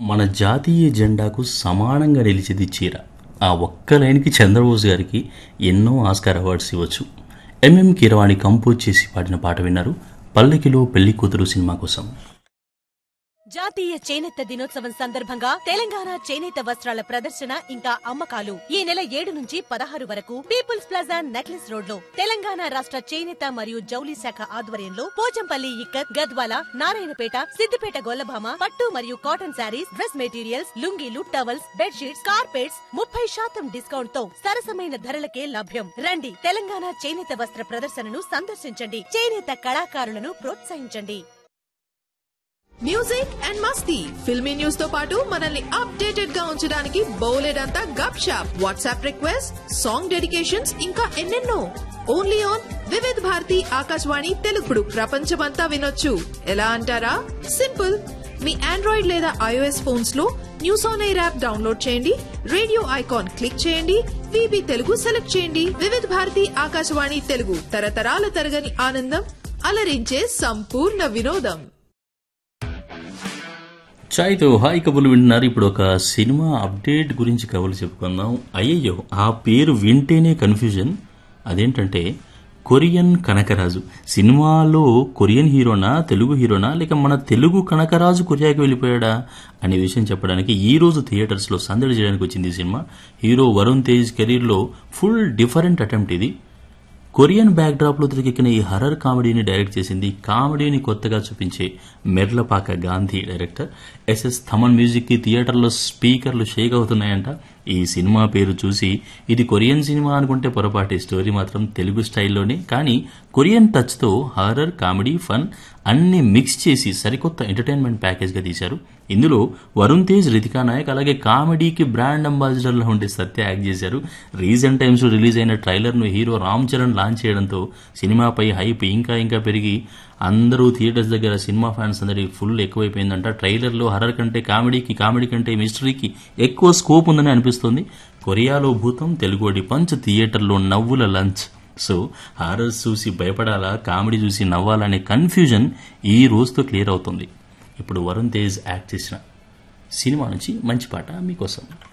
మన జాతీయ జెండాకు సమానంగా నిలిచేది చీర ఆ ఒక్క లైన్కి చంద్రబోస్ గారికి ఎన్నో ఆస్కార్ అవార్డ్స్ ఇవ్వచ్చు ఎంఎం కీరవాణి కంపోజ్ చేసి పాడిన పాట విన్నారు పల్లెకిలో పెళ్లి కూతురు సినిమా కోసం జాతీయ చేనేత దినోత్సవం సందర్భంగా తెలంగాణ చేనేత వస్త్రాల ప్రదర్శన ఇంకా అమ్మకాలు ఈ నెల ఏడు నుంచి పదహారు వరకు పీపుల్స్ ప్లాజా నెక్లెస్ రోడ్ లో తెలంగాణ రాష్ట్ర చేనేత మరియు జౌలి శాఖ ఆధ్వర్యంలో పోచంపల్లి ఇక్కత్ గద్వాల నారాయణపేట సిద్దిపేట గొల్లభామ పట్టు మరియు కాటన్ శారీస్ డ్రెస్ మెటీరియల్స్ లుంగీలు టవల్స్ బెడ్షీట్స్ కార్పెట్స్ ముప్పై శాతం డిస్కౌంట్ తో సరసమైన ధరలకే లభ్యం రండి తెలంగాణ చేనేత వస్త్ర ప్రదర్శనను సందర్శించండి చేనేత కళాకారులను ప్రోత్సహించండి మ్యూజిక్ అండ్ మస్తీ ఫిల్మీ న్యూస్ తో పాటు మనల్ని అప్డేటెడ్ గా ఉంచడానికి బౌలెడంతా గప్ షాప్ వాట్సాప్ రిక్వెస్ట్ సాంగ్ డెడికేషన్స్ ఇంకా ఎన్నెన్నో ఓన్లీ ఆన్ వివిధ్ భారతి ఆకాశవాణి తెలుగుడు ప్రపంచమంతా వినొచ్చు ఎలా అంటారా సింపుల్ మీ ఆండ్రాయిడ్ లేదా ఐఓఎస్ ఫోన్స్ లో news on air app download చేయండి రేడియో ఐకాన్ క్లిక్ చేయండి విబి తెలుగు సెలెక్ట్ చేయండి వివిధ భారతి ఆకాశవాణి తెలుగు తరతరాల తరగని ఆనందం అలరించే సంపూర్ణ వినోదం చాయ్తో హాయ్ కబుర్లు వింటున్నారు ఇప్పుడు ఒక సినిమా అప్డేట్ గురించి కబుర్లు చెప్పుకుందాం అయ్యయ్యో ఆ పేరు వింటేనే కన్ఫ్యూజన్ అదేంటంటే కొరియన్ కనకరాజు సినిమాలో కొరియన్ హీరోనా తెలుగు హీరోనా లేక మన తెలుగు కనకరాజు కొరియాకి వెళ్ళిపోయాడా అనే విషయం చెప్పడానికి ఈ రోజు థియేటర్స్లో సందడి చేయడానికి వచ్చింది ఈ సినిమా హీరో వరుణ్ తేజ్ కెరీర్లో ఫుల్ డిఫరెంట్ అటెంప్ట్ ఇది కొరియన్ బ్యాక్డ్రాప్లో తెరకెక్కిన ఈ హర్రర్ కామెడీని డైరెక్ట్ చేసింది కామెడీని కొత్తగా చూపించే మెర్లపాక గాంధీ డైరెక్టర్ ఎస్ఎస్ థమన్ మ్యూజిక్కి థియేటర్లో స్పీకర్లు షేక్ అవుతున్నాయంట ఈ సినిమా పేరు చూసి ఇది కొరియన్ సినిమా అనుకుంటే పొరపాటి స్టోరీ మాత్రం తెలుగు స్టైల్లోనే కానీ కొరియన్ టచ్తో హారర్ కామెడీ ఫన్ అన్ని మిక్స్ చేసి సరికొత్త ఎంటర్టైన్మెంట్ ప్యాకేజ్గా తీశారు ఇందులో వరుణ్ తేజ్ రితికా నాయక్ అలాగే కామెడీకి బ్రాండ్ అంబాసిడర్లో ఉండే సత్య యాక్ట్ చేశారు రీసెంట్ టైమ్స్లో రిలీజ్ అయిన ట్రైలర్ను హీరో రామ్ చరణ్ లాంచ్ చేయడంతో సినిమాపై హైప్ ఇంకా ఇంకా పెరిగి అందరూ థియేటర్స్ దగ్గర సినిమా ఫ్యాన్స్ అందరి ఫుల్ ఎక్కువైపోయిందంట ట్రైలర్లో హర్రర్ కంటే కామెడీకి కామెడీ కంటే మిస్టరీకి ఎక్కువ స్కోప్ ఉందని అనిపిస్తుంది కొరియాలో భూతం తెలుగుడి పంచ్ థియేటర్లో నవ్వుల లంచ్ సో హారర్స్ చూసి భయపడాలా కామెడీ చూసి నవ్వాలనే కన్ఫ్యూజన్ ఈ రోజుతో క్లియర్ అవుతుంది ఇప్పుడు వరుణ్ తేజ్ యాక్ట్ చేసిన సినిమా నుంచి మంచి పాట మీకోసం